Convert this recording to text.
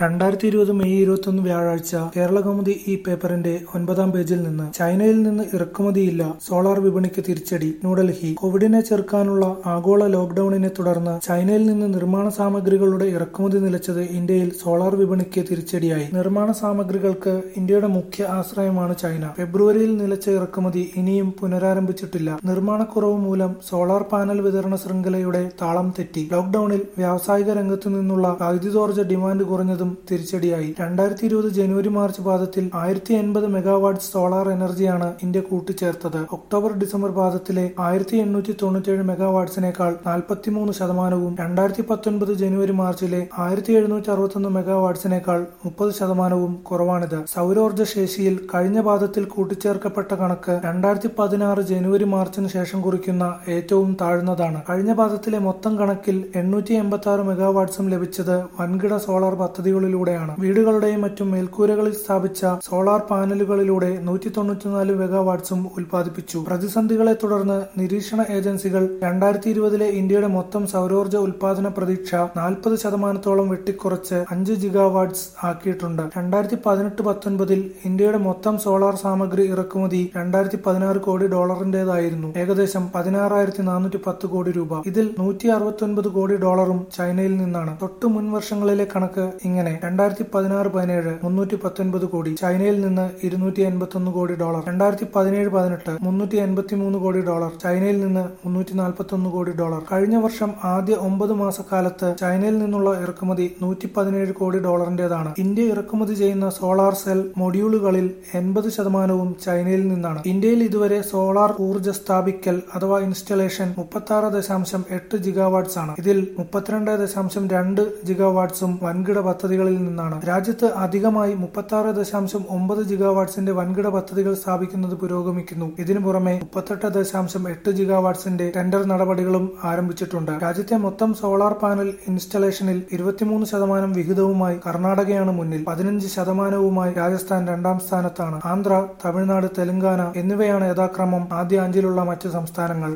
രണ്ടായിരത്തി ഇരുപത് മെയ് ഇരുപത്തൊന്ന് വ്യാഴാഴ്ച കേരളകൗമുദി ഈ പേപ്പറിന്റെ ഒൻപതാം പേജിൽ നിന്ന് ചൈനയിൽ നിന്ന് ഇറക്കുമതിയില്ല സോളാർ വിപണിക്ക് തിരിച്ചടി ന്യൂഡൽഹി കോവിഡിനെ ചെറുക്കാനുള്ള ആഗോള ലോക്ഡൌണിനെ തുടർന്ന് ചൈനയിൽ നിന്ന് നിർമ്മാണ സാമഗ്രികളുടെ ഇറക്കുമതി നിലച്ചത് ഇന്ത്യയിൽ സോളാർ വിപണിക്ക് തിരിച്ചടിയായി നിർമ്മാണ സാമഗ്രികൾക്ക് ഇന്ത്യയുടെ മുഖ്യ ആശ്രയമാണ് ചൈന ഫെബ്രുവരിയിൽ നിലച്ച ഇറക്കുമതി ഇനിയും പുനരാരംഭിച്ചിട്ടില്ല നിർമ്മാണക്കുറവ് മൂലം സോളാർ പാനൽ വിതരണ ശൃംഖലയുടെ താളം തെറ്റി ലോക്ഡൌണിൽ വ്യാവസായിക രംഗത്തു നിന്നുള്ള വൈദ്യുതോർജ്ജ ഡിമാൻഡ് കുറഞ്ഞതും തിരിച്ചടിയായി രണ്ടായിരത്തി ഇരുപത് ജനുവരി മാർച്ച് പാദത്തിൽ ആയിരത്തി എൺപത് മെഗാവാട്ട് സോളാർ എനർജിയാണ് ഇന്ത്യ കൂട്ടിച്ചേർത്തത് ഒക്ടോബർ ഡിസംബർ പാദത്തിലെ ആയിരത്തി എണ്ണൂറ്റി തൊണ്ണൂറ്റേഴ് മെഗാവാട്ട്സിനേക്കാൾ നാൽപ്പത്തിമൂന്ന് ശതമാനവും രണ്ടായിരത്തി പത്തൊൻപത് ജനുവരി മാർച്ചിലെ ആയിരത്തി എഴുന്നൂറ്റി അറുപത്തൊന്ന് മെഗാവാട്ട്സിനേക്കാൾ മുപ്പത് ശതമാനവും കുറവാണിത് സൗരോർജ്ജ ശേഷിയിൽ കഴിഞ്ഞ പാദത്തിൽ കൂട്ടിച്ചേർക്കപ്പെട്ട കണക്ക് രണ്ടായിരത്തി പതിനാറ് ജനുവരി മാർച്ചിന് ശേഷം കുറിക്കുന്ന ഏറ്റവും താഴ്ന്നതാണ് കഴിഞ്ഞ പാദത്തിലെ മൊത്തം കണക്കിൽ എണ്ണൂറ്റി എൺപത്തി ആറ് മെഗാവാട്ട്സും ലഭിച്ചത് വൻകിട സോളാർ പദ്ധതികളിലൂടെയാണ് വീടുകളുടെയും മറ്റും മേൽക്കൂരകളിൽ സ്ഥാപിച്ച സോളാർ പാനലുകളിലൂടെ നൂറ്റി തൊണ്ണൂറ്റിനാല് മെഗാവാട്ട്സും ഉൽപ്പാദിപ്പിച്ചു പ്രതിസന്ധികളെ തുടർന്ന് നിരീക്ഷണ ഏജൻസികൾ രണ്ടായിരത്തി ഇരുപതിലെ ഇന്ത്യയുടെ മൊത്തം സൗരോർജ്ജ ഉൽപാദന പ്രതീക്ഷ നാൽപ്പത് ശതമാനത്തോളം വെട്ടിക്കുറച്ച് അഞ്ച് ജിഗാവാട്ട്സ് ആക്കിയിട്ടുണ്ട് രണ്ടായിരത്തി പതിനെട്ട് പത്തൊൻപതിൽ ഇന്ത്യയുടെ മൊത്തം സോളാർ സാമഗ്രി ഇറക്കുമതി രണ്ടായിരത്തി പതിനാറ് കോടി ഡോളറിന്റേതായിരുന്നു ഏകദേശം പതിനാറായിരത്തി നാനൂറ്റി പത്ത് കോടി രൂപ ഇതിൽ നൂറ്റി അറുപത്തൊൻപത് കോടി ഡോളറും ചൈനയിൽ നിന്നാണ് തൊട്ടു മുൻ വർഷങ്ങളിലെ കണക്ക് ഇങ്ങനെ രണ്ടായിരത്തി പതിനാറ് പതിനേഴ് മുന്നൂറ്റി പത്തൊൻപത് കോടി ചൈനയിൽ നിന്ന് ഇരുന്നൂറ്റി എൺപത്തി ഒന്ന് കോടി ഡോളർ രണ്ടായിരത്തി പതിനേഴ് പതിനെട്ട് മുന്നൂറ്റി എൺപത്തി മൂന്ന് കോടി ഡോളർ ചൈനയിൽ നിന്ന് മുന്നൂറ്റി നാൽപ്പത്തി ഒന്ന് കോടി ഡോളർ കഴിഞ്ഞ വർഷം ആദ്യ ഒമ്പത് മാസക്കാലത്ത് ചൈനയിൽ നിന്നുള്ള ഇറക്കുമതി നൂറ്റി പതിനേഴ് കോടി ഡോളറിന്റേതാണ് ഇന്ത്യ ഇറക്കുമതി ചെയ്യുന്ന സോളാർ സെൽ മൊഡ്യൂളുകളിൽ എൺപത് ശതമാനവും ചൈനയിൽ നിന്നാണ് ഇന്ത്യയിൽ ഇതുവരെ സോളാർ ഊർജ്ജ സ്ഥാപിക്കൽ അഥവാ ഇൻസ്റ്റലേഷൻ മുപ്പത്തി ആറ് ദശാംശം എട്ട് ജിഗാവാട്ട്സ് ആണ് ഇതിൽ മുപ്പത്തിരണ്ട് ദശാംശം രണ്ട് ജിഗാവാട്ട്സും വൻകിട പദ്ധതികളിൽ നിന്നാണ് രാജ്യത്ത് അധികമായി മുപ്പത്തി ആറ് ദശാംശം ഒമ്പത് ജിഗാവാട്ട്സിന്റെ വൻകിട പദ്ധതികൾ സ്ഥാപിക്കുന്നത് പുരോഗമിക്കുന്നു ഇതിനു പുറമെ മുപ്പത്തെട്ട് ദശാംശം എട്ട് ജിഗാവാട്ട്സിന്റെ ടെൻഡർ നടപടികളും ആരംഭിച്ചിട്ടുണ്ട് രാജ്യത്തെ മൊത്തം സോളാർ പാനൽ ഇൻസ്റ്റലേഷനിൽ ഇരുപത്തിമൂന്ന് ശതമാനം വിഹിതവുമായി കർണാടകയാണ് മുന്നിൽ പതിനഞ്ച് ശതമാനവുമായി രാജസ്ഥാൻ രണ്ടാം സ്ഥാനത്താണ് ആന്ധ്ര തമിഴ്നാട് തെലങ്കാന എന്നിവയാണ് യഥാക്രമം ആദ്യ അഞ്ചിലുള്ള മറ്റ് സംസ്ഥാനങ്ങൾ